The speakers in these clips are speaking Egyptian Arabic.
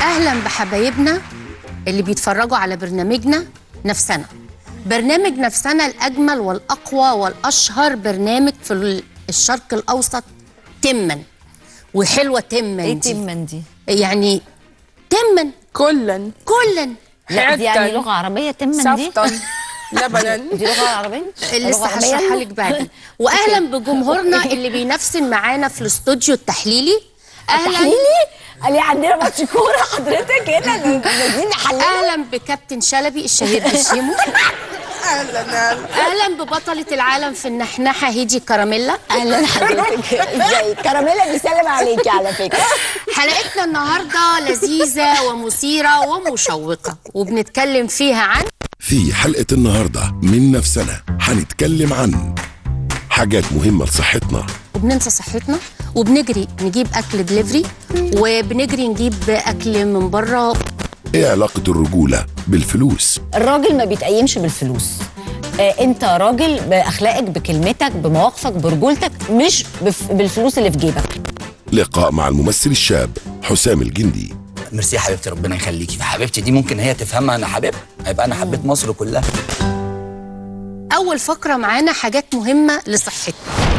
اهلا بحبايبنا اللي بيتفرجوا على برنامجنا نفسنا برنامج نفسنا الاجمل والاقوى والاشهر برنامج في ال- الشرق الاوسط تما وحلوه تما ايه دي. تمن دي؟ يعني تما كلا كلا لا دي يعني حتى لغه عربيه تمن دي سفطا لبنا دي لغه عربيه لسه لغة عربية؟ هشرحها لك بعدين واهلا بجمهورنا اللي بينافسن معانا في الاستوديو التحليلي اهلا تحليلي قال لي عندنا ماتش كوره حضرتك هنا نازلين نحلل اهلا بكابتن شلبي الشهير بشيمو اهلا اهلا اهلا ببطله العالم في النحنحه هيدي كراميلا اهلا حضرتك ازاي كراميلا بيسلم عليكي على فكره حلقتنا النهارده لذيذه ومثيره ومشوقه وبنتكلم فيها عن في حلقة النهاردة من نفسنا هنتكلم عن حاجات مهمة لصحتنا وبننسى صحتنا وبنجري نجيب اكل دليفري وبنجري نجيب اكل من بره ايه علاقة الرجولة بالفلوس الراجل ما بيتقيمش بالفلوس آه انت راجل باخلاقك بكلمتك بمواقفك برجولتك مش بف... بالفلوس اللي في جيبك لقاء مع الممثل الشاب حسام الجندي ميرسي يا حبيبتي ربنا يخليكي فحبيبتي دي ممكن هي تفهمها انا حبيبها هيبقى انا حبيت مصر كلها اول فقره معانا حاجات مهمه لصحتنا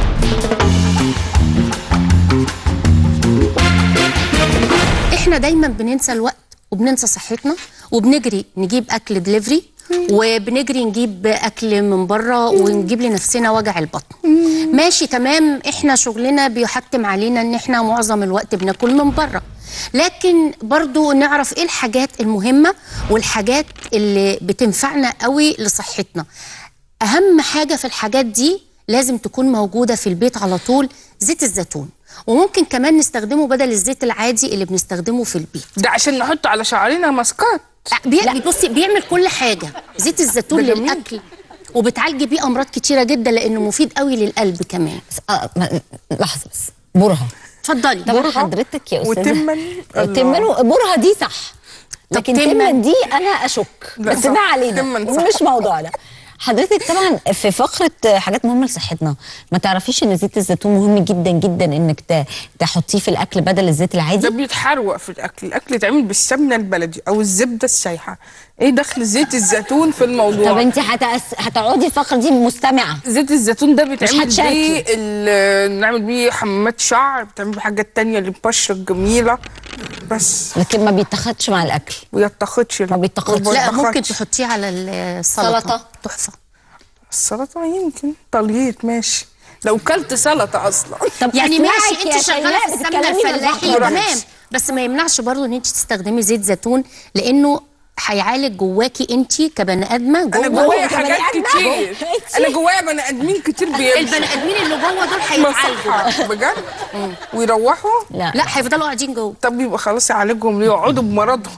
احنا دايما بننسى الوقت وبننسى صحتنا وبنجري نجيب اكل دليفري وبنجري نجيب اكل من بره ونجيب لنفسنا وجع البطن ماشي تمام احنا شغلنا بيحتم علينا ان احنا معظم الوقت بناكل من بره لكن برضو نعرف ايه الحاجات المهمه والحاجات اللي بتنفعنا قوي لصحتنا اهم حاجه في الحاجات دي لازم تكون موجوده في البيت على طول زيت الزيتون وممكن كمان نستخدمه بدل الزيت العادي اللي بنستخدمه في البيت ده عشان نحط على شعرنا ماسكات بي... بصي بيعمل كل حاجه زيت الزيتون ده جميل. للاكل وبتعالجي بيه امراض كتيره جدا لانه مفيد قوي للقلب كمان بس آه ما- لحظه بس برهه اتفضلي طب حضرتك يا استاذه وتمن الله. تمن برهه دي صح لكن تمن. تمن دي انا اشك لا بس صح. ما علينا تمن صح. مش موضوعنا حضرتك طبعا في فقره حاجات مهمه لصحتنا ما تعرفيش ان زيت الزيتون مهم جدا جدا انك ت- تحطيه في الاكل بدل الزيت ده العادي بيتحروق في الاكل الاكل يتعمل بالسمنه البلدي او الزبده السايحه ايه دخل زيت الزيتون في الموضوع طب انت هتأس... هتقعدي الفقره دي مستمعه زيت الزيتون ده بيتعمل هتشاركي. بيه ال- نعمل بيه حمامات شعر بتعمل بيه حاجات تانية للبشرة الجميلة بس لكن ما بيتاخدش مع الاكل ويتاخدش ما بيتاخدش. لا ممكن بيتاخدش. تحطيه على السلطه سلطة. تحفه السلطة يمكن طليت ماشي لو كلت سلطة أصلا طب يعني أسمعك ماشي يا انت شغاله شيماء في السمنه بتتكلمي الفلاحي بالراحة. تمام بس ما يمنعش برضه ان انت تستخدمي زيت زيتون لانه هيعالج جواكي انت كبني ادمه أنا جوه جوايا كمان حاجات أدمى. كتير أنا جوايا بني آدمين كتير بيمشوا البني ادمين اللي جوه دول هيتعالجوا مصحة بجد ويروحوا لا لا هيفضلوا قاعدين جوه طب يبقى خلاص يعالجهم ليه يقعدوا بمرضهم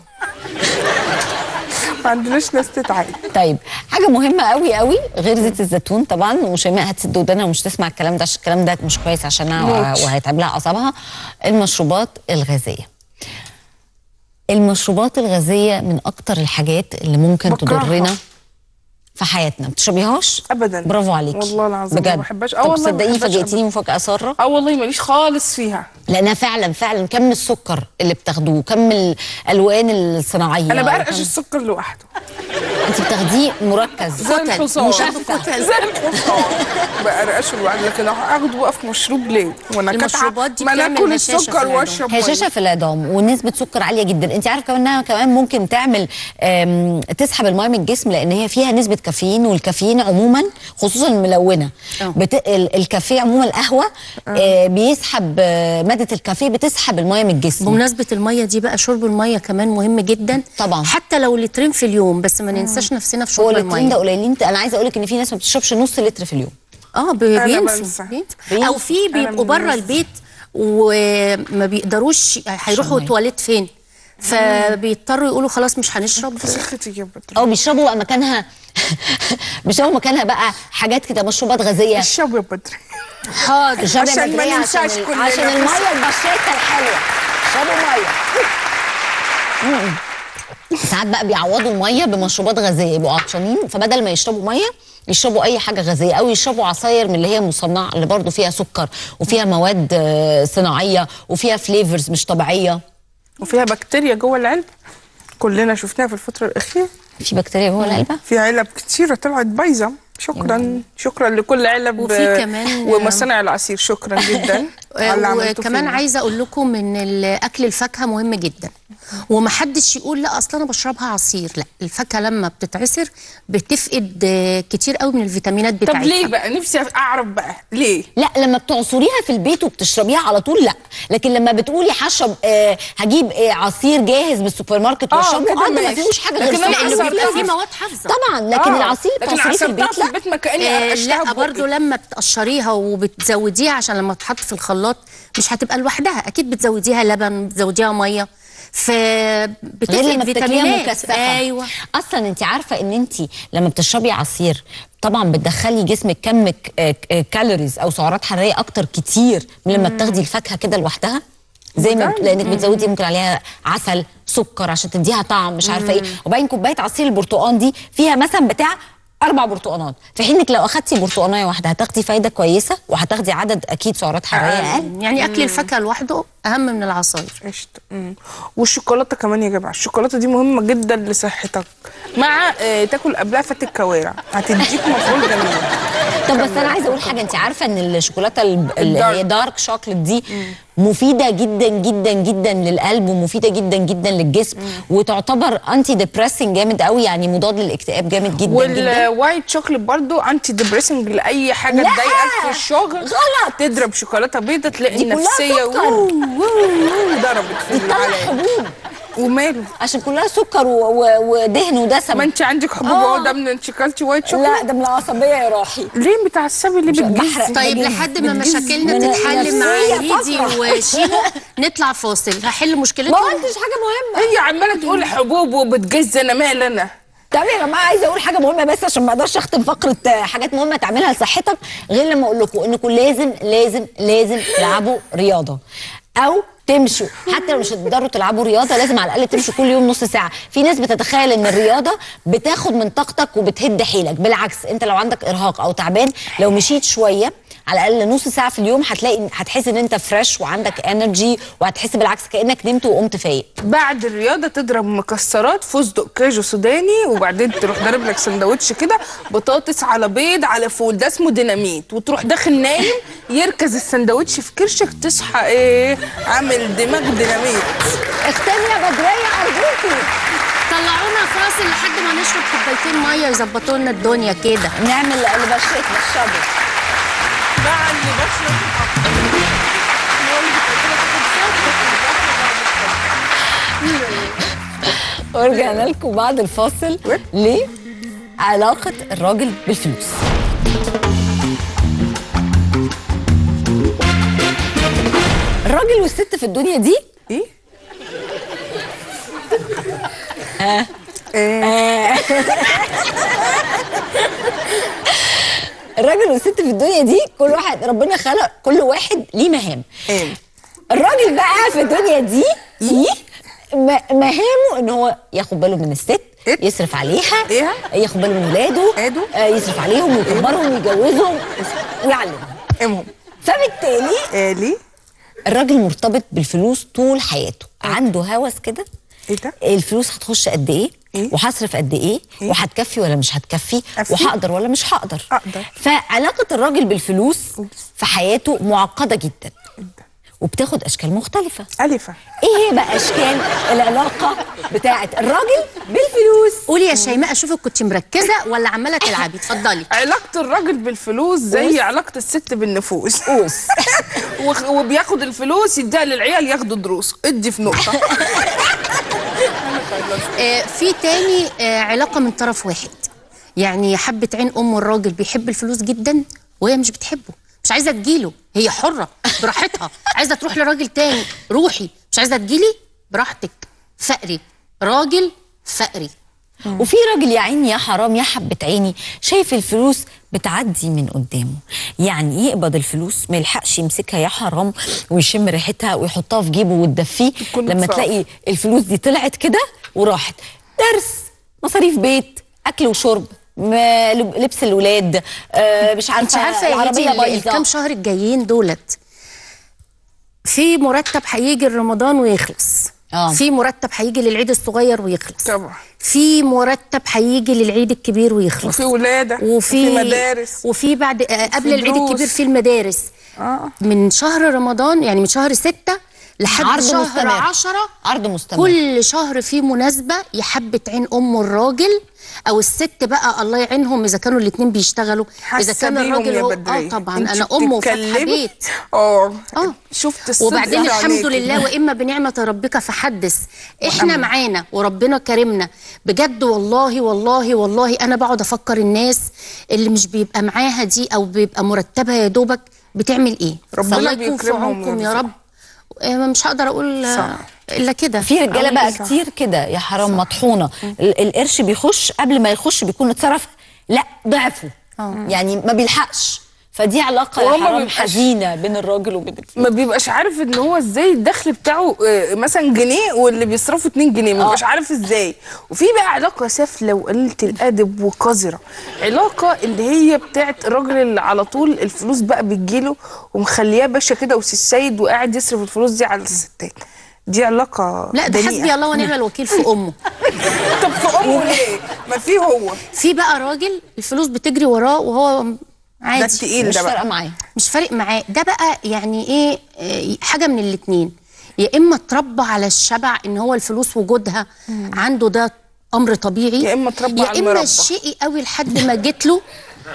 ما عندناش ناس تتعالج طيب حاجه مهمه قوي قوي غير زيت الزيتون طبعا وشيماء هتسد ودانها ومش تسمع الكلام ده عشان الكلام ده مش كويس عشانها موت. وهيتعب لها اعصابها المشروبات الغازيه المشروبات الغازيه من اكتر الحاجات اللي ممكن بكرهها. تضرنا في حياتنا ما بتشربيهاش أبداً. برافو عليكي والله العظيم ما بجد بحبهاش. آه طب والله ما صدقيني بحبهاش فاجئتيني مفاجاه ساره اه والله ماليش خالص فيها لانها فعلا فعلا كم السكر اللي بتاخدوه كم الالوان الصناعيه انا برقش وكم- السكر لوحده انت بتاخديه مركز زي الحصان مشفت زي الحصان برقشه لوحده لكن اخده بقى في مشروب ليه وانا كاتعة- المشروبات دي ما انا بتعمل اكل هشاشة في السكر العظام. واشرب هشاشه مية. في العظام ونسبه سكر عاليه جدا انت عارف كمان انها كمان ممكن تعمل آم، تسحب الميه من الجسم لان هي فيها نسبه كافيين والكافيين عموما خصوصا الملونه اه. بت... ال- الكافيه عموما القهوه آه، بيسحب آه، ماده الكافيه بتسحب الميه من الجسم بمناسبة المية دي بقى شرب المية كمان مهم جدا طبعا. حتى لو لترين في اليوم بس ما ننساش نفسنا في هو شرب اللترين ده المية قليلين انا عايزه اقول لك ان في ناس ما بتشربش نص لتر في اليوم اه ب- أنا بينسوا بنسى. بينسوا. او في أنا بيبقوا من بره الناس. البيت وما بيقدروش هيروحوا مية. تواليت فين فبيضطروا يقولوا خلاص مش هنشرب سختي يا بدر او بيشربوا بقى مكانها بيشربوا مكانها بقى حاجات كده مشروبات غازيه الشاب يا بدر حاضر اشربي عشان ما بدرية ننساش عشان, كلنا. عشان الميه البشرتها الحلوه اشربوا ميه مم. ساعات بقى بيعوضوا الميه بمشروبات غازيه يبقوا عطشانين فبدل ما يشربوا ميه يشربوا اي حاجه غازيه او يشربوا عصاير من اللي هي مصنعه اللي برضو فيها سكر وفيها مواد آه، صناعيه وفيها فليفرز مش طبيعيه وفيها بكتيريا جوه العلبه كلنا شفناها في الفتره الاخيره في بكتيريا جوه العلبه في علب كتيره طلعت بايظه شكرا شكرا لكل علب وفي آه، كمان- ومصانع العصير شكرا جدا على اللي عملتوه وكمان فينا. عايزه اقول لكم ان ال- اكل الفاكهه مهم جدا ومحدش يقول لا اصل انا بشربها عصير لا الفاكهه لما بتتعصر بتفقد آه، كتير قوي من الفيتامينات طب بتاعتها ليه بقى نفسي اعرف بقى ليه لا لما بتعصريها في البيت وبتشربيها على طول لا لكن لما بتقولي هشرب آه هجيب آه عصير جاهز من السوبر ماركت آه، واشربه كده اه ده ما ماشي. فيهوش حاجه غير لكن أنا سكر لانه بيبقى عصرتها. فيه مواد حافظه طبعا لكن آه، العصير لكن بتعصريه في عصرتها البيت في لا البيت ما كاني آه قرقشتها لا ببقي. برضو لما بتقشريها وبتزوديها عشان لما تحط في الخلاط مش هتبقى لوحدها اكيد بتزوديها لبن بتزوديها ميه غير فبتفقد لما بتاكليها فيتامينات مكثفه ايوه اصلا انت عارفه ان انت لما بتشربي عصير طبعا بتدخلي جسمك كم ك- آه، ك- آه، كالوريز او سعرات حراريه اكتر كتير من لما بتاخدي الفاكهه كده لوحدها زي ما بت- لانك بتزودي ممكن عليها عسل سكر عشان تديها طعم مش عارفه ايه وبعدين كوبايه عصير البرتقال دي فيها مثلا بتاع اربع برتقانات في حين انك لو اخدتي برتقانيه واحده هتاخدي فايده كويسه وهتاخدي عدد اكيد سعرات حراريه اقل يعني اكل الفاكهه لوحده اهم من العصاير قشطة مم. والشوكولاته كمان يا جماعه الشوكولاته دي مهمه جدا لصحتك مع آه تاكل قبلها فات الكوارع هتديك مفعول جميل طب بس انا عايزه اقول حاجه انت عارفه ان الشوكولاته ال- اللي الدارك. هي دارك شوكليت دي مفيده جدا جدا جدا للقلب ومفيده جدا جدا للجسم وتعتبر انتي ديبريسنج جامد قوي يعني مضاد للاكتئاب جامد جدا جدا والوايت شوكليت برضو انتي ديبريسنج لاي حاجه لا. تضايقك في الشغل غلط. تضرب شوكولاته بيضه تلاقي دي كلها النفسيه سكر. ووو ووو ضربت في بتطلع العالم حبوب وماله عشان كلها سكر و- و- ودهن ودسم ما انت عندك حبوب آه. اهو ده من انشكالتي وايت شوكليت لا ده من العصبيه يا روحي ليه بتعصبي ليه بحرق. بتجيزي طيب بتجيز- لحد ما بتجيز مشاكلنا من تتحل مع النفسية هيدي فقرة. وشيمو نطلع فاصل هحل ما مشكلتهم قلتش حاجه مهمه هي عماله تقول حبوب وبتجز انا مال انا طب يا جماعه عايزه اقول حاجه مهمه بس عشان ما اقدرش اختم فقره آه، حاجات مهمه تعملها لصحتك غير لما اقول لكم انكم لازم لازم لازم تلعبوا رياضه او تمشوا حتى لو مش هتقدروا تلعبوا رياضه لازم على الاقل تمشوا كل يوم نص ساعه في ناس بتتخيل ان الرياضه بتاخد من طاقتك وبتهد حيلك بالعكس انت لو عندك ارهاق او تعبان لو مشيت شويه على الاقل نص ساعه في اليوم هتلاقي هتحس ان انت فريش وعندك انرجي وهتحس بالعكس كانك نمت وقمت فايق بعد الرياضه تضرب مكسرات فستق كاجو سوداني وبعدين تروح ضارب لك سندوتش كده بطاطس على بيض على فول ده اسمه ديناميت وتروح داخل نايم يركز السندوتش في كرشك تصحى ايه عامل دماغ ديناميت اختمي يا بدريه ارجوكي طلعونا فاصل لحد ما نشرب كوبايتين ميه يظبطوا لنا الدنيا كده نعمل اللي بشرت نشربه مع اللي بشرب ورجعنا لكم بعد الفاصل ليه علاقة الراجل بالفلوس الراجل والست في الدنيا دي ايه الراجل والست في الدنيا دي كل واحد ربنا خلق كل واحد ليه مهام ايه الراجل بقى في الدنيا دي دي م- مهامه ان هو ياخد باله من الست إيه؟ يصرف عليها إيه؟ ياخد باله من ولاده ولاده؟ آه، يصرف عليهم ويكبرهم ويجوزهم ويعلمهم امهم فبالتالي ايه ليه الراجل مرتبط بالفلوس طول حياته عنده هوس كده ايه ده الفلوس هتخش قد ايه إيه؟ وهصرف قد ايه إيه؟ وهتكفي ولا مش هتكفي أكفي؟ وهقدر ولا مش هقدر أقدر. فعلاقه الراجل بالفلوس في حياته معقده جدا وبتاخد اشكال مختلفه الفه ايه هي بقى اشكال العلاقه بتاعه الراجل بالفلوس قولي يا شيماء اشوفك كنت مركزه ولا عماله تلعبي اتفضلي علاقة الراجل بالفلوس زي علاقة الست بالنفوس قوس وخ- وبياخد الفلوس يديها للعيال ياخدوا دروس ادي في نقطة آه في تاني آه علاقه من طرف واحد يعني حبه عين ام الراجل بيحب الفلوس جدا وهي مش بتحبه مش عايزه تجيله هي حره براحتها عايزه تروح لراجل تاني روحي مش عايزه تجيلي براحتك فقري راجل فقري وفي راجل يا عيني يا حرام يا حبة عيني شايف الفلوس بتعدي من قدامه يعني يقبض الفلوس ما يلحقش يمسكها يا حرام ويشم ريحتها ويحطها في جيبه وتدفيه يكون لما اتصرف. تلاقي الفلوس دي طلعت كده وراحت درس مصاريف بيت اكل وشرب ما- لب- لبس الولاد آه مش عارفه انت عارفه يا العربيه هدي بايظه الكام شهر الجايين دولت في مرتب هيجي رمضان ويخلص آه. في مرتب هيجي للعيد الصغير ويخلص طبعا في مرتب هيجي للعيد الكبير ويخلص وفي ولاده وفي مدارس وفي بعد آه، قبل العيد دروس. الكبير في المدارس اه من شهر رمضان يعني من شهر ستة لحد عرض شهر مستمر. عشرة عرض مستمر كل شهر فيه مناسبة يحبة عين أم الراجل أو الست بقى الله يعينهم إذا كانوا الاتنين بيشتغلوا إذا حاسه كان بيهم الراجل يا هو بدرية آه طبعا انت أنا أم وفاتحة بتتكلمي- بيت اه آه. شفت الصدق وبعدين في الحمد عينيكي. لله واما بنعمه ربك فحدث احنا معانا وربنا كرمنا بجد والله والله والله انا بقعد افكر الناس اللي مش بيبقى معاها دي او بيبقى مرتبها يا دوبك بتعمل ايه ربنا فالله يكون في بيكرمهم عونكم يا ويرزقهم. رب آه، مش هقدر اقول آه، صح. الا كده في رجاله عامل بقى صح. كتير كده يا حرام مطحونه ال- القرش بيخش قبل ما يخش بيكون اتصرف لا ضعفه يعني ما بيلحقش فدي علاقه يا وهو ما حرام بيبقاش- حزينه بين الراجل وبين الست ما بيبقاش عارف ان هو ازاي الدخل بتاعه آه، مثلا جنيه واللي بيصرفه 2 جنيه ما بيبقاش عارف ازاي وفي بقى علاقه سافله وقليله الادب وقذره علاقه اللي هي بتاعت الراجل اللي على طول الفلوس بقى بتجيله ومخلياه باشا كده وسي السيد وقاعد يصرف الفلوس دي على الستات دي علاقه لا ده دنيئة. حسبي الله ونعم الوكيل في امه طب في امه ليه؟ ما في هو في بقى راجل الفلوس بتجري وراه وهو ده عادي التقيل مش ده فارقه بقى معايا مش فارق معاه ده بقى يعني ايه آه، حاجه من الاتنين يا اما اتربى على الشبع ان هو الفلوس وجودها عنده ده امر طبيعي يا إما اتربى يا على اما المربى. شقي قوي لحد ما جت له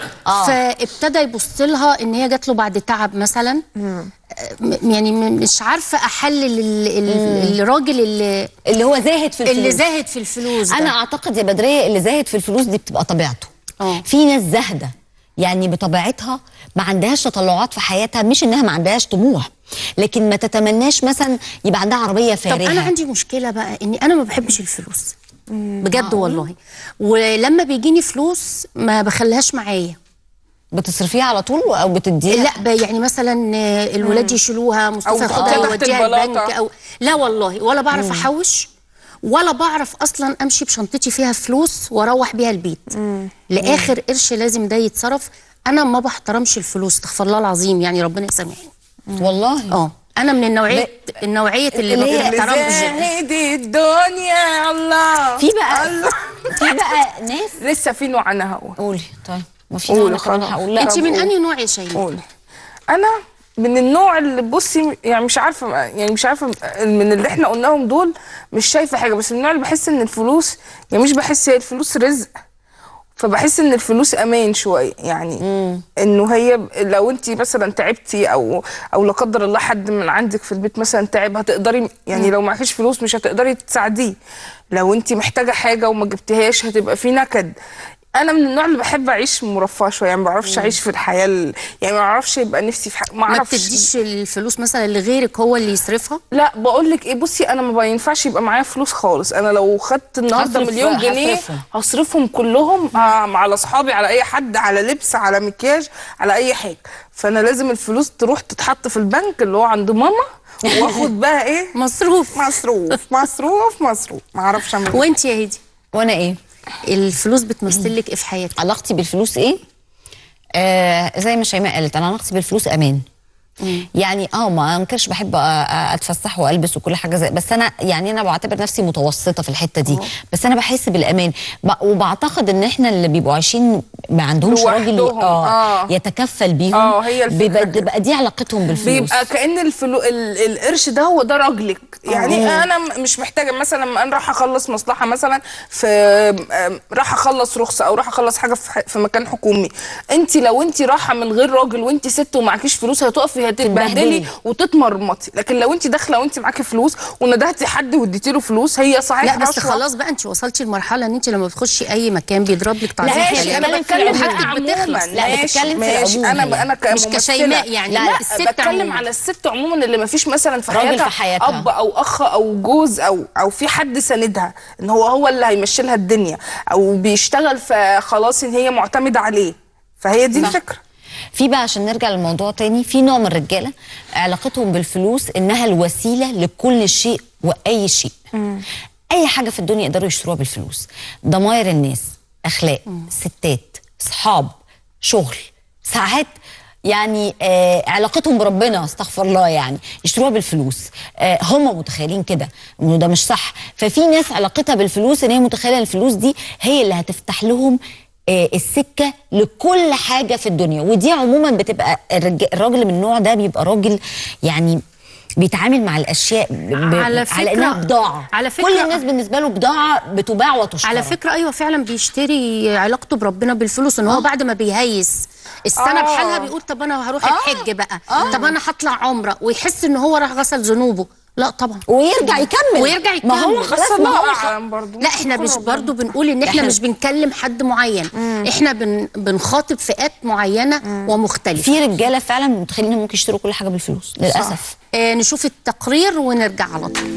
فابتدى يبص لها ان هي جات له بعد تعب مثلا آه، م- يعني م- مش عارفه احلل ال- ال- الراجل اللي اللي هو زاهد في الفلوس اللي زاهد في الفلوس ده. انا اعتقد يا بدريه اللي زاهد في الفلوس دي بتبقى طبيعته اه. في ناس زاهده يعني بطبيعتها ما عندهاش تطلعات في حياتها مش انها ما عندهاش طموح لكن ما تتمناش مثلا يبقى عندها عربيه طب فارهه انا عندي مشكله بقى اني انا ما بحبش الفلوس بجد والله ولما بيجيني فلوس ما بخليهاش معايا بتصرفيها على طول او بتديها لا ب- يعني مثلا آه، الولاد يشيلوها أو مصطفى تحطها ياخدها تحت يوديها البلاطة. البنك او لا والله ولا بعرف احوش ولا بعرف اصلا امشي بشنطتي فيها فلوس واروح بيها البيت لاخر قرش لازم ده يتصرف انا ما بحترمش الفلوس استغفر الله العظيم يعني ربنا يسامحني والله اه انا من النوعيه النوعيه اللي ما اللي هي- اللي بتحترمش زاهد الدنيا الله في بقى الله. في بقى ناس لسه في نوع انا هقول قولي طيب ما في قولي نوع كمان خلاص. هقول لا انت من قول. انهي نوع يا شيماء قولي انا من النوع اللي بصي يعني مش عارفه يعني مش عارفه من اللي احنا قلناهم دول مش شايفه حاجه بس من النوع اللي بحس ان الفلوس يعني مش بحس هي الفلوس رزق فبحس ان الفلوس امان شويه يعني انه هي ب- لو انت مثلا تعبتي او او لا قدر الله حد من عندك في البيت مثلا تعب هتقدري يعني لو معكيش فلوس مش هتقدري تساعديه لو انت محتاجه حاجه وما جبتهاش هتبقى في نكد انا من النوع اللي بحب اعيش مرفهه شويه يعني ما بعرفش اعيش في الحياه ال- يعني ما اعرفش يبقى نفسي في حاجه ما ما اعرفش بتديش الفلوس مثلا لغيرك هو اللي يصرفها لا بقول لك ايه بصي انا ما ينفعش يبقى معايا فلوس خالص انا لو خدت النهارده هصرف- مليون جنيه هصرفهم. هصرفهم كلهم آه، على اصحابي على اي حد على لبس على مكياج على اي حاجه فانا لازم الفلوس تروح تتحط في البنك اللي هو عند ماما واخد بقى ايه مصروف مصروف مصروف مصروف ما اعرفش اعمل إيه. وانت يا هدي وانا ايه الفلوس بتمثل لك ايه في حياتك علاقتي بالفلوس ايه آه زي ما شيماء قالت انا علاقتي بالفلوس امان يعني اه ما انكرش بحب أ- أ- اتفسح والبس وكل حاجه زي بس انا يعني انا بعتبر نفسي متوسطه في الحته دي بس انا بحس بالامان ب- وبعتقد ان احنا اللي بيبقوا عايشين ما عندهمش راجل ي- لوحدهم، اه آه. يتكفل بيهم آه، هي الفكرة بيبقى, كده. بيبقى دي علاقتهم بالفلوس بيبقى كأن الفلو... ال... القرش ده هو ده راجلك يعني انا م- مش محتاجه مثلا لما انا راح اخلص مصلحه مثلا في آم، راح اخلص رخصه او راح اخلص حاجه في, ح... في مكان حكومي انت لو انت رايحه من غير راجل وانت ست ومعكيش فلوس هتقفي هتتبهدلي تتبهدلي. وتتمرمطي لكن لو انت داخله وانت معاكي فلوس وندهتي حد واديتي له فلوس هي صحيح لا بس عشرة. خلاص بقى انت وصلتي لمرحله ان انت لما بتخشي اي مكان بيضرب لك تعظيم لا، ماشي كلام. انا بتتكلم في بتكلم العموم. عن بتخلص. عموما لا، ماشي، بتتكلم في ماشي. العموم انا هي. انا مش كممثلة. كشيماء يعني، لا, لا، لا الست بتكلم عموما. على الست عموما اللي ما فيش مثلا في راجل حياتها, في حياتها. اب او اخ او جوز او او في حد ساندها ان هو هو اللي هيمشي لها الدنيا او بيشتغل فخلاص ان هي معتمده عليه فهي دي صح. الفكره في بقى عشان نرجع للموضوع تاني في نوع من الرجاله علاقتهم بالفلوس انها الوسيله لكل شيء واي شيء اي حاجه في الدنيا يقدروا يشتروها بالفلوس ضماير الناس اخلاق ستات صحاب شغل ساعات يعني آه علاقتهم بربنا استغفر الله يعني يشتروها بالفلوس آه هم متخيلين كده انه ده مش صح ففي ناس علاقتها بالفلوس ان هي متخيله ان الفلوس دي هي اللي هتفتح لهم آه، السكه لكل حاجه في الدنيا ودي عموما بتبقى الرج- الراجل من النوع ده بيبقى راجل يعني بيتعامل مع الاشياء ب- ب- على على انها فكرة- بضاعه على فكرة- كل الناس بالنسبه له بضاعه بتباع وتشترى على فكره ايوه فعلا بيشتري علاقته بربنا بالفلوس ان هو بعد ما بيهيس السنه آه. بحالها بيقول طب انا هروح آه. الحج بقى طب انا هطلع عمره ويحس ان هو راح غسل ذنوبه لا طبعا ويرجع يكمل ويرجع يكمل ما هو بس خلاص ما الله هو خ- اعلم برضه لا احنا مش برضو بنقول ان احنا إحنا- مش بنكلم حد معين احنا بن بنخاطب فئات معينه ومختلفه في رجاله فعلا متخيلين إنهم ممكن يشتروا كل حاجه بالفلوس للاسف آه نشوف التقرير ونرجع على طول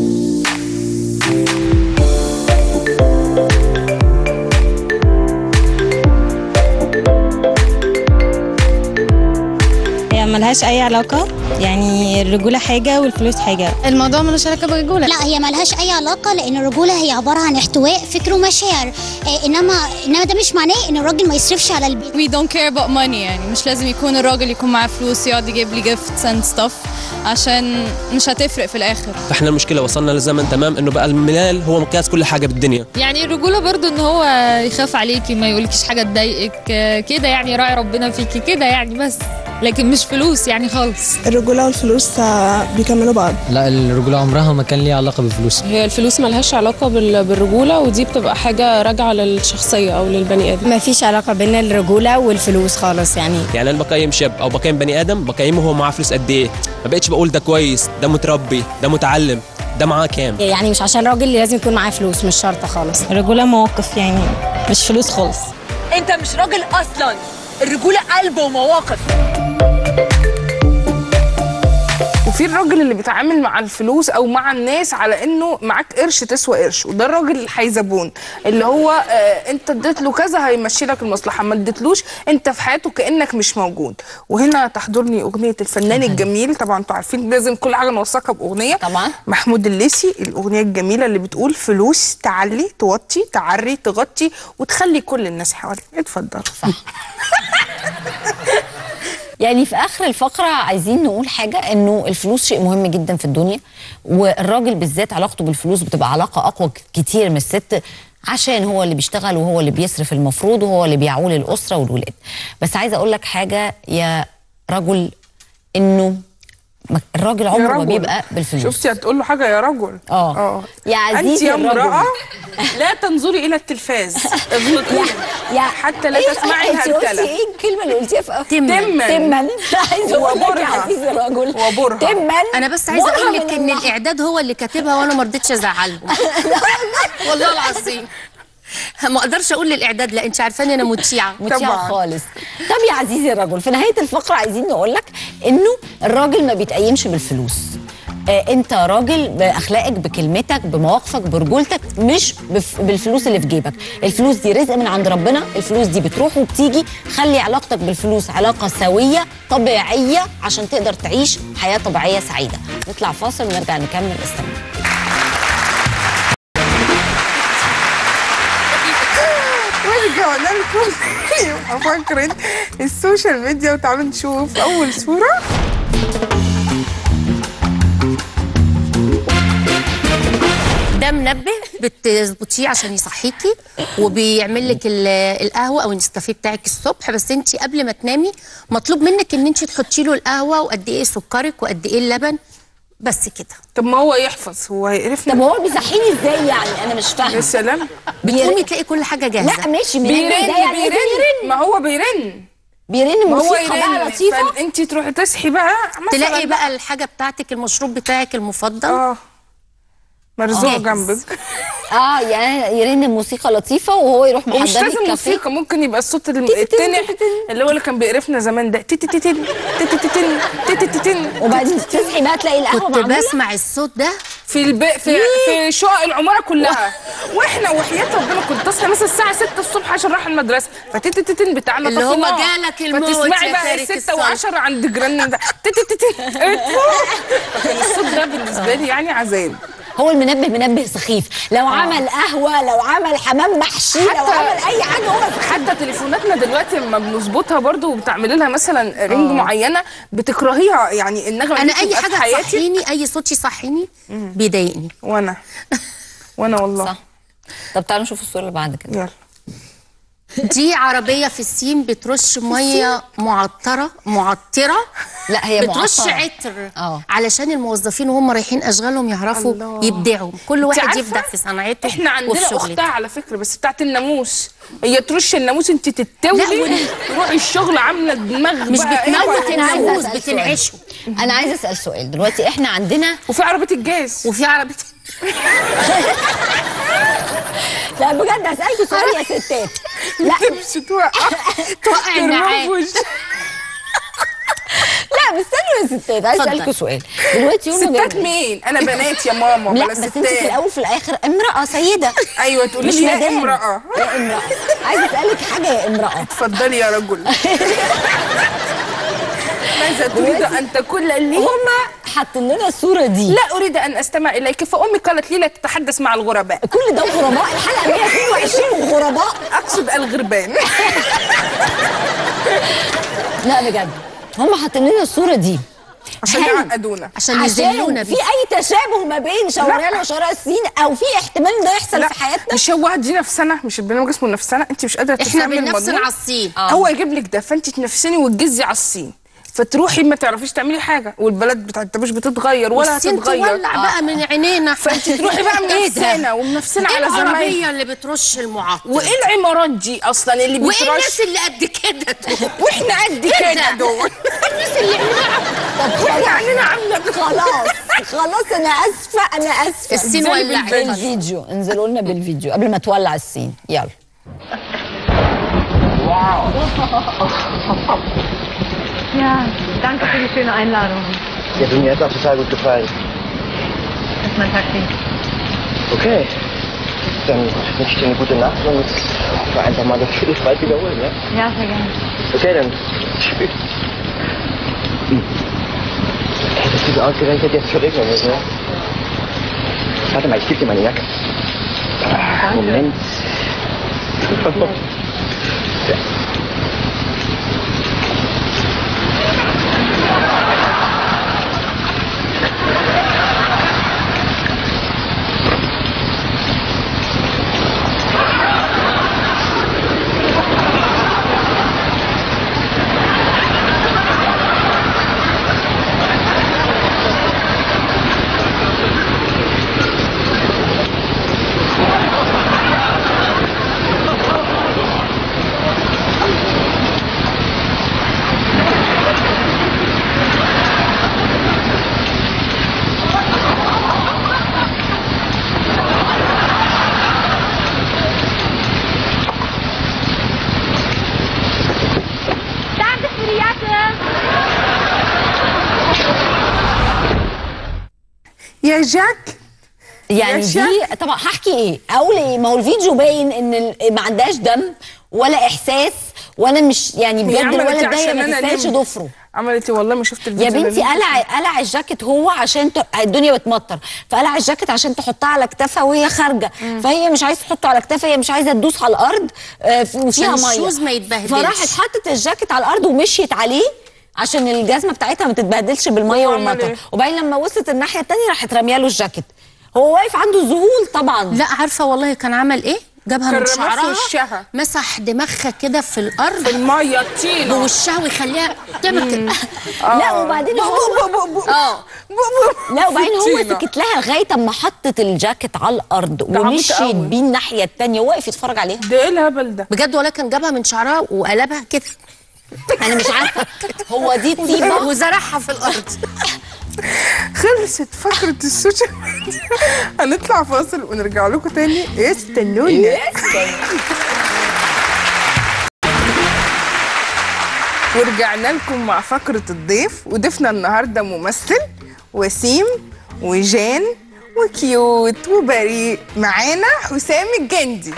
هي ملهاش اي علاقه يعني الرجوله حاجه والفلوس حاجه الموضوع ملوش علاقه بالرجوله لا هي ملهاش اي علاقه لان الرجوله هي عباره عن احتواء فكر ومشاعر آه، انما انما ده مش معناه ان الراجل ما يصرفش على البيت we don't care about money يعني مش لازم يكون الراجل يكون معاه فلوس يقعد يجيب لي gifts and stuff عشان مش هتفرق في الاخر فاحنا المشكله وصلنا لزمن تمام انه بقى المال هو مقياس كل حاجه بالدنيا يعني الرجولة برضو ان هو يخاف عليكي ما يقولكيش حاجة تضايقك آه، كده يعني يراعي ربنا فيكي كده يعني بس لكن مش فلوس يعني خالص الرجوله والفلوس بيكملوا بعض لا الرجوله عمرها ما كان ليها علاقه بالفلوس هي الفلوس ملهاش علاقة بالرجولة ودي بتبقى حاجة راجعة للشخصية أو للبني آدم ما فيش علاقه بين الرجوله والفلوس خالص يعني يعني انا بقيم شاب او بقيم بني ادم بقيمه هو معاه فلوس قد ايه ما بقتش بقول ده كويس ده متربي ده متعلم ده معاه كام يعني مش عشان راجل لازم يكون معاه فلوس مش شرط خالص الرجوله مواقف يعني مش فلوس خالص انت مش راجل اصلا الرجوله قلب ومواقف وفي الراجل اللي بيتعامل مع الفلوس او مع الناس على انه معاك قرش تسوى قرش وده الراجل الحيزبون اللي هو آه انت اديت له كذا هيمشي لك المصلحه ما اديتلوش انت في حياته كانك مش موجود وهنا تحضرني اغنيه الفنان الجميل طبعا انتوا عارفين لازم كل حاجه نوثقها باغنيه طبعا. محمود الليثي الاغنيه الجميله اللي بتقول فلوس تعلي توطي تعري تغطي وتخلي كل الناس حواليك اتفضل يعني في اخر الفقره عايزين نقول حاجه انه الفلوس شيء مهم جدا في الدنيا والراجل بالذات علاقته بالفلوس بتبقى علاقه اقوى كتير من الست عشان هو اللي بيشتغل وهو اللي بيصرف المفروض وهو اللي بيعول الاسره والولاد بس عايزه اقول لك حاجه يا رجل انه ما- الراجل عمره ما رجل. بيبقى بالفلوس شفتي هتقول له حاجه يا رجل اه يا انت عزيزي يا الرجل امراه لا تنظري الى التلفاز اغلقي يا حتى لا إيه- تسمعي انت قلتي الهرتله ايه الكلمه اللي قلتيها في تما. تما. تما عايزه اقول لك يا وبرهة. عزيزي الرجل وبرهة. تما انا بس عايزه برهة اقول لك من ان الله. الاعداد هو اللي كاتبها وانا ما رضيتش ازعلهم والله العظيم ما اقدرش اقول للاعداد لا انت عارفاني انا متشيعه متشعة طبعاً. خالص طب يا عزيزي الرجل في نهايه الفقره عايزين نقول لك انه الراجل ما بيتقيمش بالفلوس آه انت راجل باخلاقك بكلمتك بمواقفك برجولتك مش بف بالفلوس اللي في جيبك الفلوس دي رزق من عند ربنا الفلوس دي بتروح وبتيجي خلي علاقتك بالفلوس علاقه سويه طبيعيه عشان تقدر تعيش حياه طبيعيه سعيده نطلع فاصل ونرجع نكمل استنى ورجعنا لكم يبقى فكرة السوشيال ميديا وتعالوا نشوف أول صورة ده منبه بتظبطيه عشان يصحيكي وبيعمل لك ال- القهوه او النسكافيه بتاعك الصبح بس انت قبل ما تنامي مطلوب منك ان انت تحطي له القهوه وقد ايه سكرك وقد ايه اللبن بس كده طب ما هو يحفظ هو هيقرفنا طب هو بيصحيني ازاي يعني انا مش يا فاهمه سلام بتقومي تلاقي كل حاجه جاهزه لا ماشي بيرن بيرن ازاي يعني إيه بيرن ما هو بيرن بيرن ما هو موسيقى بقى يرن لطيفه فانت تروحي تصحي بقى مثلا تلاقي بقى الحاجه بتاعتك المشروب بتاعك المفضل اه مرزوق جاهز. جنبك اه يعني يرن موسيقى لطيفه وهو يروح ومش محضر لي لازم الكافيه موسيقى ممكن يبقى الصوت الم- التنح اللي هو اللي كان بيقرفنا زمان ده تي تي تي تن تي تي تي تن تي تي تي تن وبعدين تصحي بقى تلاقي القهوه كنت معموله بسمع الصوت ده في الب... في في شقق العماره كلها واحنا وحياه ربنا كنت تصحى مثلا الساعه 6 الصبح عشان رايح المدرسه فتتتتن بتاعنا اللي هو طفيناه. جالك الموت فتسمعي يا بقى تارك 6 الصلاة. و10 عند جيراننا ده تتتتن فكان الصوت ده بالنسبه لي يعني عذاب هو المنبه منبه سخيف لو عمل قهوه لو عمل حمام محشي لو عمل اي حاجه هو حتى تليفوناتنا دلوقتي لما بنظبطها برضو وبتعملي لها مثلا رينج معينه بتكرهيها يعني النغمه انا دي اي تبقى في حاجه حياتك تصحيني اي صوت يصحيني بيضايقني وانا وانا والله صح. طب تعالوا نشوف الصوره اللي بعد كده يلا دي عربيه في الصين بترش ميه معطره معطره لا هي بترش معطرة. عطر اه. علشان الموظفين وهم رايحين اشغالهم يعرفوا الله. يبدعوا كل انت واحد عارفة؟ يبدع في صنعته احنا وفي عندنا شغلته. اختها على فكره بس بتاعت الناموس هي ترش الناموس انت لا، تتولي وال- تروحي الشغل عامله دماغ مش بقى إيه بتموت بقى؟ أنا عايزة الناموس أسأل سؤال. بتنعشه انا عايزه اسال سؤال دلوقتي احنا عندنا وفي عربيه الجاز وفي عربيه لا بجد هسالكوا سؤال يا ستات لا تمشي توقع توقع النعام ترموش. لا بس استنوا يا ستات عايز اتفضل. اسالكوا سؤال دلوقتي هم ستات جايبين- مين انا بنات يا ماما لا بلا بس انت في ستات الاول وفي الاخر امراه سيده ايوه تقولي مش لي يا مدام امراه يا امراه عايزه اسالك حاجه يا امراه اتفضلي يا رجل ماذا تريد ان تقول لي هما حاطين لنا الصوره دي لا اريد ان استمع اليك فامي قالت لي لا تتحدث مع الغرباء كل ده غرباء الحلقه 122 غرباء اقصد الغربان لا بجد هم حاطين لنا الصوره دي عشان هل- يعقدونا عشان يذلونا في بيه اي تشابه ما بين شوارعنا وشوارع الصين او في احتمال ده يحصل لا في حياتنا مش هو دي نفسنا مش البرنامج اسمه نفسنا انت مش قادره احنا تفهمي بنفسن المضمون على الصين هو يجيب لك ده فانت تنفسني وتجزي على الصين فتروحي ما تعرفيش تعملي حاجه والبلد بتاعت مش بتتغير ولا والصين هتتغير تولع بقى من عينينا فانت تروحي بقى ايه ده؟ منفسنا ومنفسنا ايه على زمايلك العربيه اللي بترش المعطر وايه العمارات دي اصلا اللي وايه بترش الناس اللي قد كده دول واحنا قد إيه كده ده؟ دول الناس اللي طب احنا عينينا عامله خلاص خلاص انا اسفه انا اسفه الصين انزلوا ولعت. بالفيديو انزلوا لنا بالفيديو قبل ما تولع الصين يلا Ja, danke für die schöne Einladung. Ja, du, mir hat auch total gut gefallen. Das ist mein Taxi. Okay. Dann wünsche ich dir eine gute Nacht und wir einfach mal das Spiel bald wiederholen, ja? Ja, sehr gerne. Okay, dann tschüss. Hm. Ey, Das ist ausgerechnet jetzt für regnen ist, ne? Warte mal, ich gebe dir meine Jacke. Ah, Moment. Ja. Danke für die Jacke. يا جاك يعني يا دي طبعا هحكي ايه اقول ايه ما هو الفيديو باين ان ال- ما عندهاش دم ولا احساس ولا مش يعني هي بجد عملت الولد إيه ده عشان ما أنا تستاهلش ألم؟ ضفره عملت إيه؟ والله ما شفت الفيديو يا ده. بنتي قلع قلع الجاكيت هو عشان ت... الدنيا بتمطر فقلع الجاكيت عشان تحطها على كتافها وهي خارجه فهي مش عايزه تحطه على كتافها هي مش عايزه تدوس على الارض آه، ف- وفيها عشان ميه الشوز ما يتبهدلش. فراحت حطت الجاكيت على الارض ومشيت عليه عشان الجزمه بتاعتها ما تتبهدلش بالميه هو عمل والمطر إيه؟ وبعدين لما وصلت الناحيه الثانيه راحت راميه له الجاكيت هو واقف عنده ذهول طبعا لا عارفه والله كان عمل ايه جابها كان من رماها في شعرها وشها. مسح دماغها كده في الارض في الميه الطينه بوشها ويخليها تعمل كده لا وبعدين هو اه لا وبعدين هو الطينة. سكت لها لغايه اما حطت الجاكيت على الارض عبيط ومشيت قوي. بيه الناحيه الثانيه وواقف يتفرج عليها ده ايه الهبل ده بجد والله كان جابها من شعرها وقلبها كده انا مش عارفه هو دي طيبه وزرعها في الارض خلصت فقرة السوشيال ميديا هنطلع فاصل ونرجع لكم تاني استنونا ورجعنا لكم مع فقرة الضيف وضيفنا النهاردة ممثل وسيم وجان وكيوت وبريء معانا حسام الجندي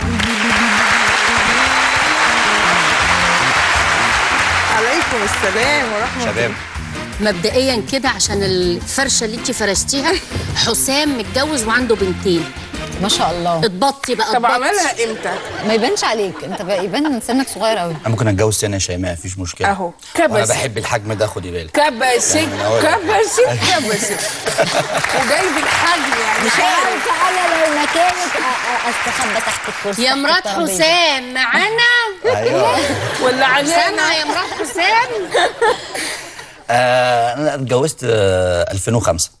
عليكم السلام ورحمة الله شباب مبدئيا كده عشان الفرشه اللي انت فرشتيها حسام متجوز وعنده بنتين ما شاء الله اتبطي بقى طب اتبطي. عملها امتى؟ ما يبانش عليك انت بقى يبان سنك صغير قوي انا ممكن اتجوز تاني يا شيماء مفيش مشكله اهو وانا كبس بحب الحجم ده خدي بالك كبست يعني من أولها. كبست كبست وجايب الحجم يعني مش عارفه انا لو مكانك أ- أ- استخبى تحت الكرسي يا تحت مرات الترابيزة. حسام معانا ايوه ولا علينا سامعه يا مرات حسام آه انا اتجوزت آه 2005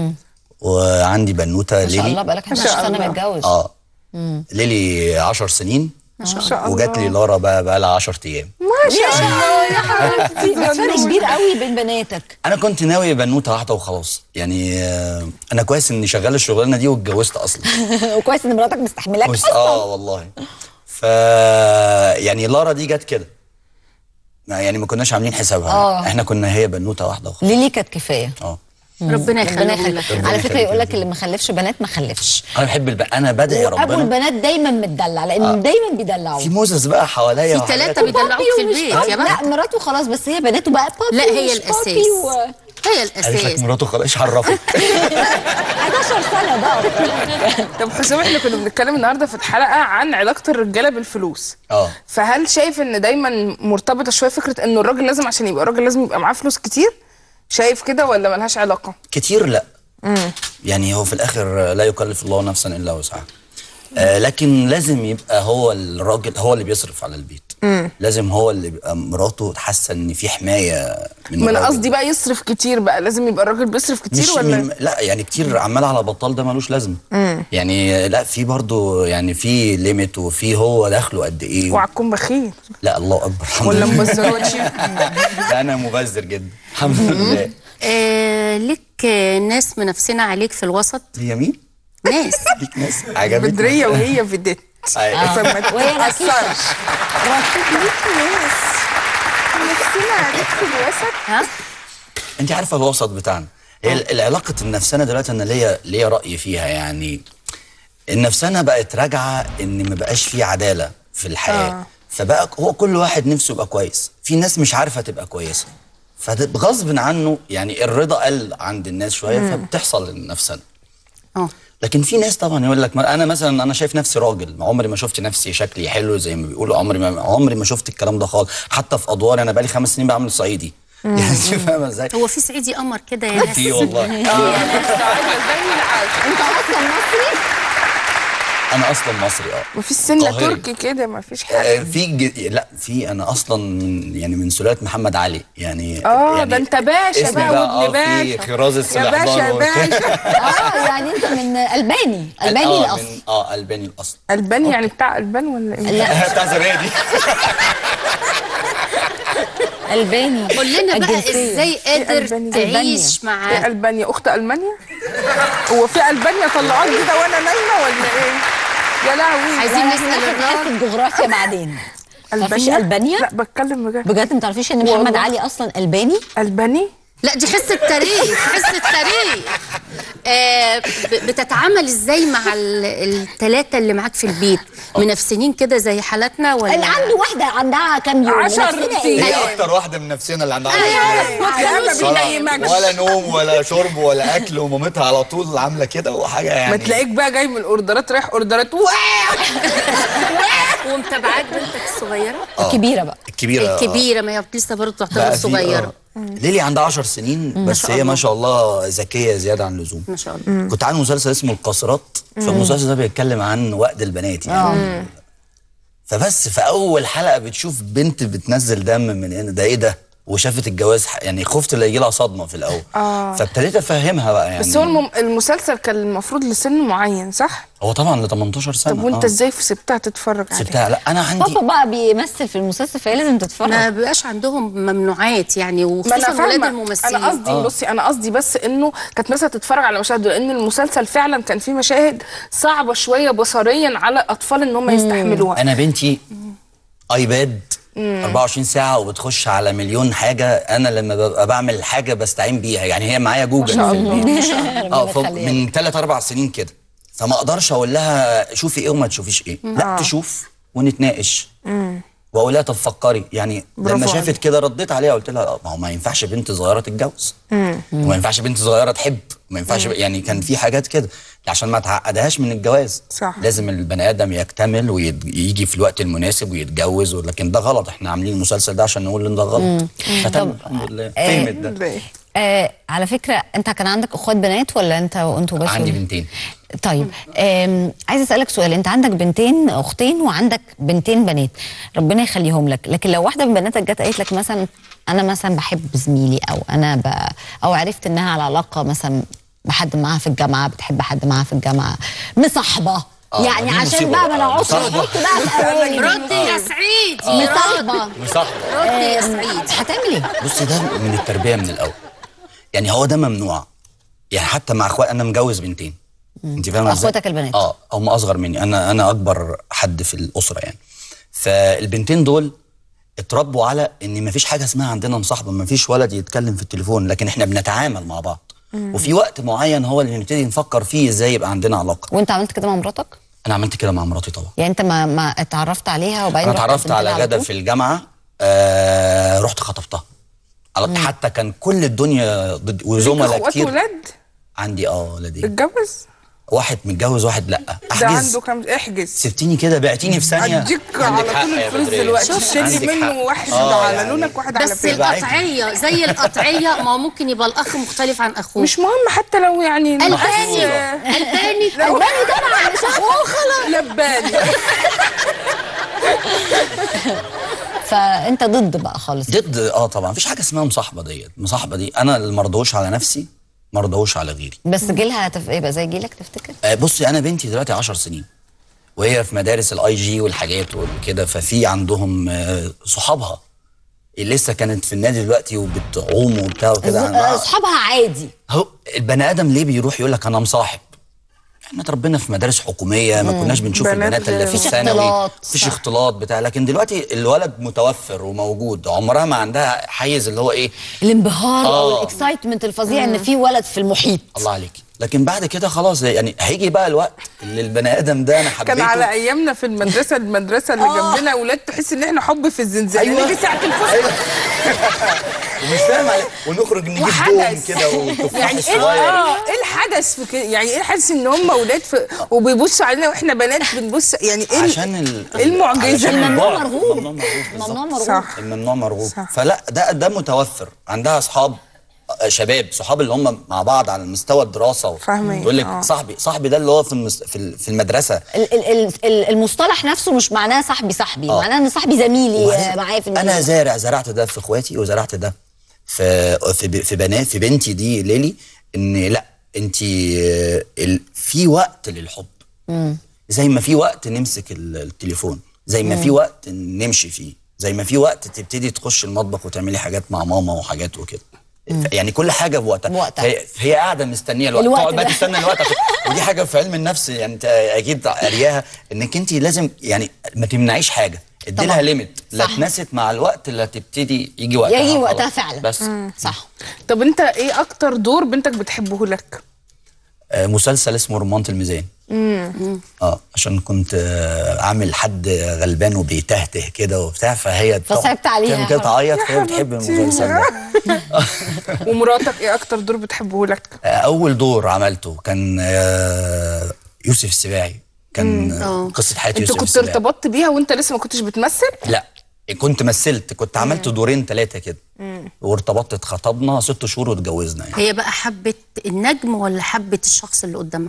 وعندي بنوته ما شاء الله ليلي بقالك 11 سنه متجوز اه ليلي 10 سنين ما شاء الله وجات لي لارا بقى بقى لها 10 ايام ما شاء الله يا حبيبتي بس فرق كبير قوي بين بناتك انا كنت ناوي بنوته واحده وخلاص يعني آه انا كويس اني شغال الشغلانه دي واتجوزت اصلا وكويس ان مراتك مستحملاك بس اصلا اه والله ف يعني لارا دي جت كده ما- يعني ما كناش عاملين حسابها آه. احنا كنا هي بنوته واحده وخلاص ليلي كانت كفايه اه ربنا ربنا يخليهم لك يخليك على فكره يخليك يقول لك اللي ما خلفش بنات ما خلفش انا بحب الب... انا بدعي وابو ربنا البنات دايما متدلع لان دايما بيدلعوا في موزس بقى حواليا في وحاجات. ثلاثه بيدلعوك في ومش البيت بابي. يا لا بقى مراته خلاص بس هي بناته بقى بابي لا هي ومش الاساس بابي و... هي قالت لك الاساس مراته خلاص ايش عرفك 11 سنه بقى طب حسام احنا كنا بنتكلم النهارده في الحلقه عن علاقه الرجاله بالفلوس اه فهل شايف ان دايما مرتبطه شويه فكره انه الراجل لازم عشان يبقى راجل لازم يبقى معاه فلوس كتير شايف كده ولا ملهاش علاقه كتير لا يعني هو في الاخر لا يكلف الله نفسا الا وسعها آه لكن لازم يبقى هو الراجل هو اللي بيصرف على البيت لازم هو اللي يبقى مراته حاسه ان في حمايه من ما انا الراجل. قصدي بقى يصرف كتير بقى لازم يبقى الراجل بيصرف كتير مش ولا من لا يعني كتير عمال على بطال ده ملوش لازمه يعني لا في برضو يعني في ليميت وفي هو دخله قد ايه و... وهتكون بخيل لا الله اكبر الحمد ولا لله مبذر وتشيل لا انا مبذر جدا الحمد لله آه لك آه، ناس منافسين عليك في الوسط هي مين؟ ناس ليك ناس عجبتني بدريه وهي فيديت أيوة. فما وهي تتأثرش ركيكة. ليك ناس نفسنا عليك في الوسط ها انت عارفه الوسط بتاعنا هي ال- العلاقه النفسانه دلوقتي انا ليا ليا راي فيها يعني النفسانه بقت راجعه ان ما بقاش فيه عداله في الحياه آه. فبقى هو كل واحد نفسه يبقى كويس في ناس مش عارفه تبقى كويسه فغصب عنه يعني الرضا قل عند الناس شويه فبتحصل النفسانه اه لكن في ناس طبعا يقول لك ما انا مثلا انا شايف نفسي راجل عمري ما شفت نفسي شكلي حلو زي ما بيقولوا عمري ما عمري ما شفت الكلام ده خالص حتى في ادواري انا بقالي خمس سنين بعمل صعيدي يعني انت فاهمه ازاي؟ هو في صعيدي قمر كده يا ناس في والله زي العسل انت اصلا مصري انا اصلا مصري اه ما فيش سنه قاهري. تركي كده ما فيش آه، حاجه في ج... لا في انا اصلا من يعني من سلاله محمد علي يعني اه يعني ده انت باشا اسمي بقى آه، وابن في باشا خراز يا السلاحدار باشا يا و- باشا اه يعني انت من الباني الباني آه، الاصل من- اه الباني الاصل البان يعني بتاع البان ولا ايه؟ لا بتاع زبادي الباني قول لنا بقى الجنسية. ازاي قادر ألبانيا؟ تعيش ايه مع البانيا اخت المانيا؟ هو في البانيا طلعوك كده وانا نايمه ولا ايه؟ يا لهوي عايزين لا، نسأل احنا ناخد الراجل. حصه جغرافيا بعدين تعرفيش البانيا لا بتكلم بجد بجد ما تعرفيش ان محمد والله. علي اصلا الباني الباني؟ لا دي حصه تاريخ حصه تاريخ آه ب- بتتعامل ازاي مع الثلاثه اللي معاك في البيت منافسين كده زي حالتنا ولا اللي عنده واحده عندها كام يوم عشر ونفسنا أيام. إيه؟ هي اكتر واحده من نفسنا اللي عندها يا ما صلاة. بينيمكش ولا نوم ولا شرب ولا اكل ومامتها على طول عامله كده وحاجه يعني ما تلاقيك بقى جاي من الاوردرات رايح اوردرات ومتابعاك بنتك الصغيره الكبيره بقى الكبيره الكبيره ما هي لسه برضه تعتبر بقى في- صغيره آه. ليلي عندها 10 سنين بس هي ما شاء الله ذكيه زياده عن اللزوم ما شاء الله كنت عامل مسلسل اسمه القاصرات فالمسلسل ده بيتكلم عن وقت البنات يعني فبس في اول حلقه بتشوف بنت بتنزل دم من هنا ده ايه ده وشافت الجواز ح- يعني خفت لا يجي لها صدمه في الاول آه. فابتديت افهمها بقى يعني بس هو المم... المسلسل كان المفروض لسن معين صح؟ هو طبعا ل 18 سنه طب وانت آه. ازاي سبتها تتفرج عليه؟ سبتها لا انا عندي بابا بقى بيمثل في المسلسل فهي لازم تتفرج ما بيبقاش عندهم ممنوعات يعني ما وخصوصا انا ولاد فاهمه الممثلين انا قصدي بصي انا قصدي بس انه كانت مثلا تتفرج على مشاهد لان المسلسل فعلا كان فيه مشاهد صعبه شويه بصريا على الاطفال ان هم يستحملوها انا بنتي ايباد 24 ساعة وبتخش على مليون حاجة أنا لما ببقى بعمل حاجة بستعين بيها يعني هي معايا جوجل ما شاء في الله. البيت اه ربنا ف- يخليها من 3 4 سنين كده فما اقدرش اقول لها شوفي ايه وما تشوفيش ايه لا آه. تشوف ونتناقش واقول لها طب فكري يعني برافو لما شافت عليك. كده رديت عليها قلت لها آه، ما هو ما ينفعش بنت صغيره تتجوز وما ينفعش بنت صغيره تحب وما ينفعش يعني كان في حاجات كده عشان ما تعقدهاش من الجواز صح. لازم البني ادم يكتمل ويجي في الوقت المناسب ويتجوز لكن ده غلط احنا عاملين المسلسل ده عشان نقول ان ده غلط فتم الحمد لله فهمت ده آه على فكره انت كان عندك اخوات بنات ولا انت وانتوا بس عندي ولا- بنتين طيب آم، عايزه اسالك سؤال انت عندك بنتين اختين وعندك بنتين بنات ربنا يخليهم لك لكن لو واحده من بناتك جت قالت لك مثلا انا مثلا بحب زميلي او انا ب... او عرفت انها على علاقه مثلا بحد معاها في الجامعه بتحب حد معاها في الجامعه مصاحبه آه، يعني دي عشان مصيبة بقى ما بقى. نقعدش مصاحبة. نحط بقى في قوالب ردي يا سعيد يا مصاحبه مصاحبه ردي يا آم، سعيد هتعمل ايه؟ بصي ده من التربيه من الاول يعني هو ده ممنوع يعني حتى مع اخوات انا مجوز بنتين انت فاهمه ازاي؟ أخواتك البنات. اه هم اصغر مني انا انا اكبر حد في الاسره يعني فالبنتين دول اتربوا على ان مفيش حاجه اسمها عندنا مصاحبه مفيش ولد يتكلم في التليفون لكن احنا بنتعامل مع بعض وفي وقت معين هو اللي نبتدي نفكر فيه ازاي يبقى عندنا علاقه وانت عملت كده مع مراتك؟ انا عملت كده مع مراتي طبعا يعني انت ما ما اتعرفت عليها وبعدين انا رحت اتعرفت قدمت على لها غدا طول؟ في الجامعه آه رحت خطبتها على حتى كان كل الدنيا ضد ليك وزملاء اخوات كتير ولاد عندي اه ولدين اتجوز واحد متجوز واحد لا ده احجز عنده كام احجز سبتيني كده بعتيني في ثانيه اديك عندك على حق طول يا الفلوس بدرية. دلوقتي شيلي عندك منه حق. واحد آه، على يعني لونك واحد على بس فين القطعيه زي القطعيه ما هو ممكن يبقى الاخ مختلف عن اخوه مش مهم حتى لو يعني الباني محسوسة. الباني لو- الباني طبعا مش اخوه خلاص لباني فانت ضد بقى خالص ضد اه طبعا مفيش حاجه اسمها مصاحبه ديت المصاحبه دي انا اللي مرضوش على نفسي مرضوش على غيري بس جيلها هتف... يبقى زي جيلك تفتكر؟ آه بصي انا بنتي دلوقتي 10 سنين وهي في مدارس الاي جي والحاجات وكده ففي عندهم آه، صحابها اللي لسه كانت في النادي دلوقتي وبتعوم وبتاع وكده عندها- اصحابها عادي هو البني ادم ليه بيروح يقول لك انا مصاحب احنا اتربينا في مدارس حكوميه ما كناش بنشوف بنات البنات اللي في مفيش الثانوي اختلاط. مفيش صح. اختلاط بتاع لكن دلوقتي الولد متوفر وموجود عمرها ما عندها حيز اللي هو ايه الانبهار او آه. الاكسايتمنت الفظيع ان في ولد في المحيط الله عليك لكن بعد كده خلاص يعني هيجي بقى الوقت اللي البني ادم ده انا حبيته كان على ايامنا في المدرسه المدرسه اللي جنبنا اولاد تحس ان احنا حب في الزنزانه أيوة. نيجي ساعه الفسحه أيوة. ومش فاهم عليه ونخرج نجيب دوم وحدث كده وتفاح يعني ايه صغير اه ايه الحدث في كده يعني ايه الحدث ان هم اولاد في وبيبصوا علينا واحنا بنات بنبص يعني ايه ال- عشان ال... ايه المعجزه علشان الممنوع البعد. مرغوب. الممنوع مرغوب بالظبط. ممنوع مرغوب صح الممنوع مرغوب صح. فلا ده ده متوفر عندها اصحاب آه، شباب صحاب اللي هم مع بعض على مستوى الدراسه فاهمين. يقول لك آه. صاحبي صاحبي ده اللي هو في المس... في ال- في المدرسه ال- ال- ال- ال- المصطلح نفسه مش معناه صاحبي صاحبي آه. معناه ان صاحبي زميلي وبعدين آه، معايا في انا المدرسة. زارع زرعت ده في اخواتي وزرعت ده في في ب- في بنات في بنتي دي ليلي ان لا انت في وقت للحب زي ما في وقت نمسك ال- التليفون زي ما في وقت نمشي فيه زي ما في وقت تبتدي تخش المطبخ وتعملي حاجات مع ماما وحاجات وكده يعني كل حاجه بوقتها بوقتها. هي, هي قاعده مستنيه الوقت الوقت تقعد بقى ده. تستنى الوقت عشان- ودي حاجه في علم النفس يعني انت اكيد قارياها انك انت لازم يعني ما تمنعيش حاجه ادي لها طبعاً. ليميت لا صح. تنست مع الوقت اللي هتبتدي يجي وقتها يجي خلاص. وقتها فعلا بس صح طب انت ايه اكتر دور بنتك بتحبه لك آه، مسلسل اسمه رمانة الميزان اه عشان كنت آه، عامل حد غلبان وبيتهته كده وبتاع فهي تقعد فصعبت عليها. تعمل كده تعيط يا فهي بتحب حبيبتي. المسلسل ده ومراتك ايه اكتر دور بتحبه لك آه، اول دور عملته كان آه، يوسف السباعي كان آه، قصه حياه انت يوسف كنت السباعي ارتبطت بيها وانت لسه ما كنتش بتمثل لا كنت مثلت كنت عملت دورين ثلاثه كده وارتبطت اتخطبنا ست شهور واتجوزنا يعني هي بقى حبت النجم ولا حبت الشخص اللي قدامها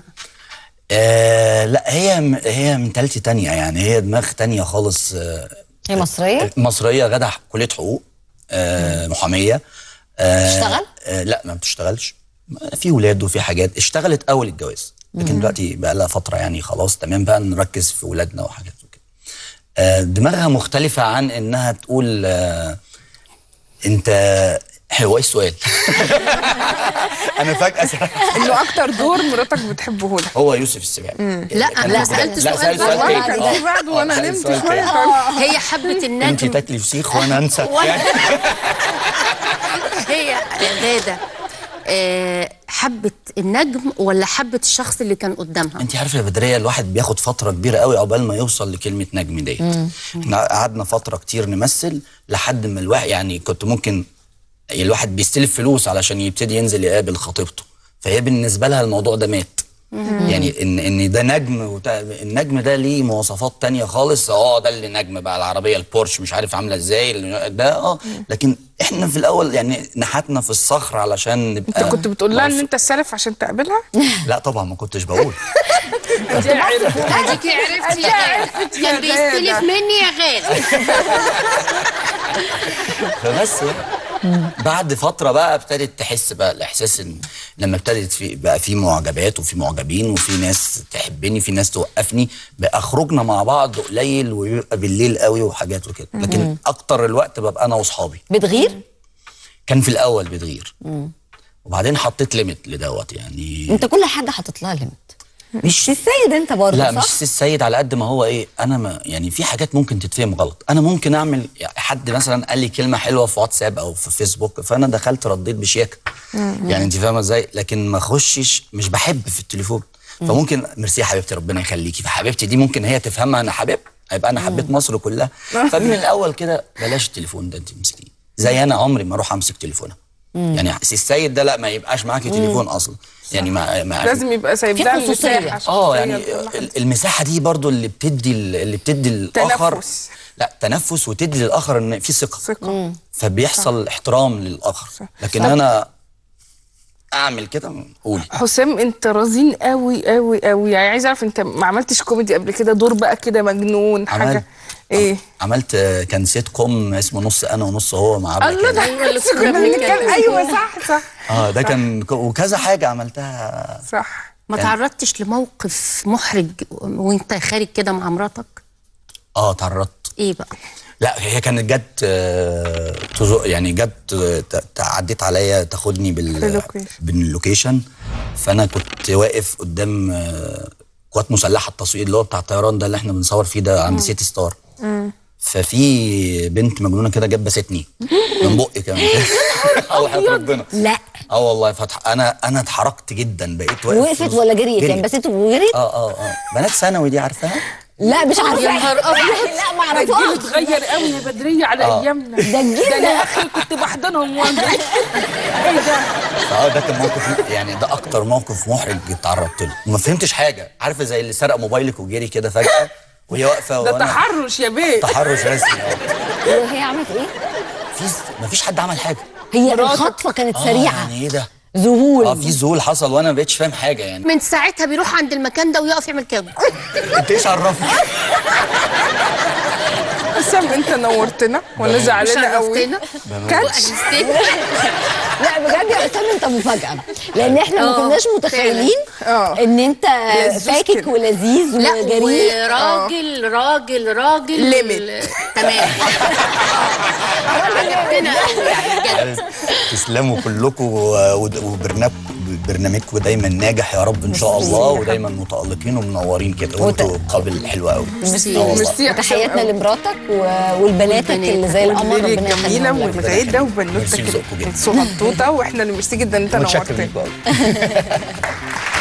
آه لا هي م- هي منتاليتي تانية يعني هي دماغ تانية خالص آه هي مصريه مصرية غدا كلية حقوق آه محامية آه تشتغل؟ آه لا ما بتشتغلش في ولاد وفي حاجات اشتغلت اول الجواز لكن دلوقتي بقى لها فترة يعني خلاص تمام بقى نركز في ولادنا وحاجات وكده آه دماغها مختلفة عن انها تقول آه انت هو ايه السؤال؟ انا فجأة سرحت. انه اكتر دور مراتك بتحبه لك هو يوسف السباعي لا كان لا هو- سالت لا، سؤال سألت سؤال بعد تاني. كان آه. في بعد آه، وانا سألت نمت سؤال شويه تاني. هي حبت انت النجم تاكلي فسيخ وانا انسى هي يا غاده آه، حبت النجم ولا حبت الشخص اللي كان قدامها انت عارفه يا بدريه الواحد بياخد فتره كبيره قوي عقبال ما يوصل لكلمه نجم ديت احنا قعدنا فتره كتير نمثل لحد ما الواحد يعني كنت ممكن الواحد بيستلف فلوس علشان يبتدي ينزل يقابل خطيبته فهي بالنسبه لها الموضوع ده مات يعني ان ان ده نجم وتا... النجم ده ليه مواصفات تانية خالص اه ده اللي نجم بقى العربيه البورش مش عارف عامله ازاي اللي- ده اه لكن احنا في الاول يعني نحتنا في الصخر علشان نبقى انت كنت بتقول لها ان انت السلف عشان تقابلها لا طبعا ما كنتش بقول اديكي عرفتي اديكي عرفتي يا غالة كان بيستلف مني يا غالة فبس يعني. بعد فتره بقى ابتدت تحس بقى الاحساس ان لما ابتدت في بقى في معجبات وفي معجبين وفي ناس تحبني في ناس توقفني بقى خروجنا مع بعض قليل ويبقى بالليل قوي وحاجات وكده لكن مم. اكتر الوقت ببقى انا واصحابي بتغير كان في الاول بتغير وبعدين حطيت ليميت لدوت يعني انت كل حاجه حاطط لها ليميت مش السيد انت برضه لا صح؟ مش سي السيد على قد ما هو ايه انا ما يعني في حاجات ممكن تتفهم غلط انا ممكن اعمل يعني حد مثلا قال لي كلمه حلوه في واتساب او في فيسبوك فانا دخلت رديت بشياكه يعني انت فاهمه ازاي لكن ما اخشش مش بحب في التليفون فممكن ميرسي يا حبيبتي ربنا يخليكي فحبيبتي دي ممكن هي تفهمها انا حبيب هيبقى انا حبيت مصر كلها فمن الاول كده بلاش التليفون ده انت تمسكيه زي انا عمري ما اروح امسك تليفونها يعني سي السيد ده لا ما يبقاش معاكي تليفون اصلا يعني ما, ما لازم يبقى سايب في لها خصوصية. المساحه اه شخصية يعني لكل حد. ال- المساحه دي برضو اللي بتدي ال- اللي بتدي الاخر تنفس. لا تنفس وتدي للاخر ان في ثقه ثقه فبيحصل احترام للاخر لكن طب- انا اعمل كده قولي حسام انت رزين قوي قوي قوي يعني عايز اعرف انت ما عملتش كوميدي قبل كده دور بقى كده مجنون حاجه عملت. ايه عملت آه، كان سيت كوم اسمه نص انا ونص هو مع عبد الله ده الكريم. أيوة اللي كنا كنا بنتكلم بنتكلم ايوه صح صح اه ده كان ك- وكذا حاجه عملتها صح ما يعني- تعرضتش لموقف محرج وانت خارج كده مع مراتك اه تعرضت ايه بقى لا هي كانت جت آه، تزق يعني جت آه، ت- ت- عدت عليا تاخدني بال باللوكيشن. باللوكيشن فانا كنت واقف قدام آه، قوات مسلحه التصوير اللي هو بتاع الطيران ده اللي احنا بنصور فيه ده عند سيتي ستار ففي بنت مجنونه كده جت بستني من بقي كمان كده او حياه ربنا لا اه والله فتح انا انا اتحركت جدا بقيت واقف وقفت ولا جريت يعني بسيته وجريت اه اه اه بنات ثانوي دي عارفاها لا مش عارفه يا نهار أبيض. لا ما ده الجيل اعرفهاش اتغير قوي يا بدريه على آه. ايامنا ده الجيل ده انا ده. اخي كنت بحضنهم وانا ايه ده اه ده كان موقف يعني ده اكتر موقف محرج اتعرضت له وما فهمتش حاجه عارفه زي اللي سرق موبايلك وجري كده فجاه وهي واقفه ده وانا تحرش يا بيه تحرش رسمي اه وهي عملت ايه؟ في مفيش حد عمل حاجه هي الخطفه كانت آه سريعه يعني ايه ده ذهول اه في ذهول حصل وانا ما بقتش فاهم حاجه يعني من ساعتها بيروح عند المكان ده ويقف يعمل كده انت ايش عرفني حسام انت نورتنا وانا زعلانه قوي شرفتنا كاتش وأنستنا. لا بجد يا اسامه انت مفاجاه لان احنا ما آه، كناش متخيلين اه ان انت لذوذ فاكك كده. ولذيذ لا وجريء وراجل راجل راجل ليميت. تمام عجبتنا قوي يعني بجد تسلموا كلكم وبرنامجكم برنامجكم دايما ناجح يا رب ان شاء الله ودايما متالقين ومنورين كده وانتوا قابل حلو قوي ميرسي. آه والله. ميرسي يا حسام وتحياتنا قوي. لمراتك و- والبناتك اللي زي القمر والليلة ربنا الجميله يخليهم لك. والغاية ده ميرسي وبنوتك لذوقكم جدا. الصغنطوطه واحنا اللي ميرسي جدا ان انت متشكر نورتنا ليك بقى.